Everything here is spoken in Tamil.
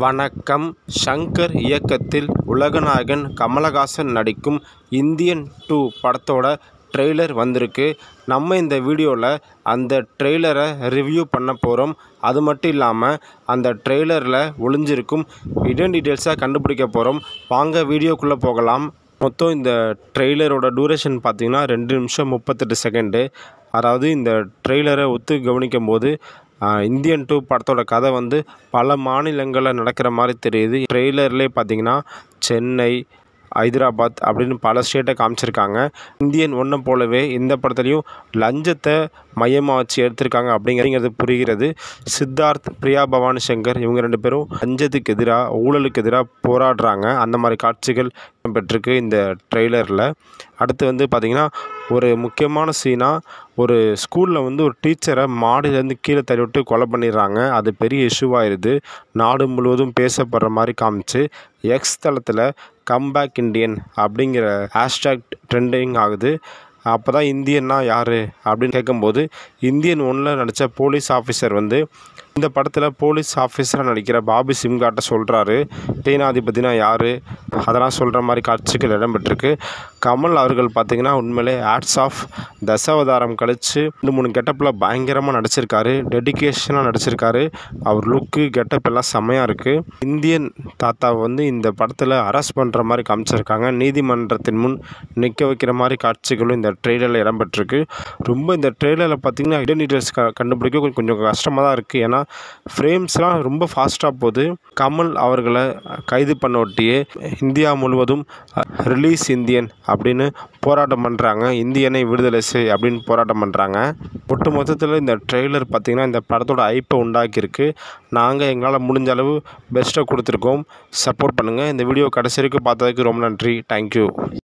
வணக்கம் ஷங்கர் இயக்கத்தில் உலகநாயகன் கமலஹாசன் நடிக்கும் இந்தியன் டூ படத்தோட ட்ரெய்லர் வந்திருக்கு நம்ம இந்த வீடியோவில் அந்த ட்ரெய்லரை ரிவ்யூ பண்ண போகிறோம் அது மட்டும் இல்லாமல் அந்த ட்ரெய்லரில் ஒளிஞ்சிருக்கும் இடன் டீட்டெயில்ஸாக கண்டுபிடிக்க போகிறோம் வாங்க வீடியோக்குள்ளே போகலாம் மொத்தம் இந்த ட்ரெய்லரோட டூரேஷன் பார்த்தீங்கன்னா ரெண்டு நிமிஷம் முப்பத்தெட்டு செகண்டு அதாவது இந்த ட்ரெய்லரை ஒத்து கவனிக்கும் போது ஆஹ், இந்தியன் டூ படத்தோட கதை வந்து பல மாநிலங்களில் நடக்கிற மாதிரி தெரியுது ட்ரெய்லர்லேயே பார்த்தீங்கன்னா சென்னை ஹைதராபாத் அப்படின்னு பல ஸ்டேட்டை காமிச்சிருக்காங்க இந்தியன் ஒன்றை போலவே இந்த படத்துலையும் லஞ்சத்தை மையமாக வச்சு எடுத்திருக்காங்க அப்படிங்கிறது புரிகிறது சித்தார்த் பிரியா பவானி சங்கர் இவங்க ரெண்டு பேரும் லஞ்சத்துக்கு எதிராக ஊழலுக்கு எதிராக போராடுறாங்க அந்த மாதிரி காட்சிகள் பெற்றிருக்கு இந்த ட்ரெய்லரில் அடுத்து வந்து பார்த்திங்கன்னா ஒரு முக்கியமான சீனாக ஒரு ஸ்கூலில் வந்து ஒரு டீச்சரை மாடியிலேருந்து கீழே தள்ளி விட்டு கொலை பண்ணிடுறாங்க அது பெரிய இஷ்யூவாயிருது நாடு முழுவதும் பேசப்படுற மாதிரி காமிச்சு எக்ஸ் தளத்தில் கம்பேக் இண்டியன் அப்படிங்கிற ஹேஷ்டேக் ட்ரெண்டிங் ஆகுது அப்போ தான் இந்தியன்னா யார் அப்படின்னு கேட்கும்போது இந்தியன் ஒன்றில் நடித்த போலீஸ் ஆஃபீஸர் வந்து இந்த படத்தில் போலீஸ் ஆஃபீஸராக நடிக்கிற பாபி சிம்காட்ட சொல்கிறாரு சேனாதிபதினா யார் அதெல்லாம் சொல்கிற மாதிரி காட்சிகள் இடம்பெற்றிருக்கு கமல் அவர்கள் பார்த்திங்கன்னா உண்மையிலே ஆட்ஸ் ஆஃப் தசாவதாரம் கழித்து ரெண்டு மூணு கெட்டப்பில் பயங்கரமாக நடிச்சிருக்காரு டெடிகேஷனாக நடிச்சிருக்காரு அவர் லுக்கு கெட்டப் எல்லாம் செம்மையாக இருக்குது இந்தியன் தாத்தாவை வந்து இந்த படத்தில் அரெஸ்ட் பண்ணுற மாதிரி காமிச்சிருக்காங்க நீதிமன்றத்தின் முன் நிற்க வைக்கிற மாதிரி காட்சிகளும் இந்த ட்ரெய்லரில் இடம்பெற்றிருக்கு ரொம்ப இந்த ட்ரெய்லரில் பார்த்திங்கன்னா இடன் டீட்டெயில்ஸ் க கண்டுபிடிக்க கொஞ்சம் கொஞ்சம் கஷ்டமாக தான் இருக்குது ஏன்னா ஃப்ரேம்ஸ்லாம் ரொம்ப ஃபாஸ்ட்டாக போகுது கமல் அவர்களை கைது பண்ண ஒட்டியே இந்தியா முழுவதும் ரிலீஸ் இந்தியன் அப்படின்னு போராட்டம் பண்ணுறாங்க இந்தியனை விடுதலை செய் அப்படின்னு போராட்டம் பண்ணுறாங்க ஒட்டு மொத்தத்தில் இந்த ட்ரெய்லர் பார்த்திங்கன்னா இந்த படத்தோட ஐப்பை உண்டாக்கியிருக்கு நாங்கள் எங்களால் முடிஞ்ச அளவு பெஸ்ட்டை கொடுத்துருக்கோம் சப்போர்ட் பண்ணுங்கள் இந்த வீடியோ கடைசி வரைக்கும் பார்த்ததுக்கு ரொம்ப நன்றி தேங்க்யூ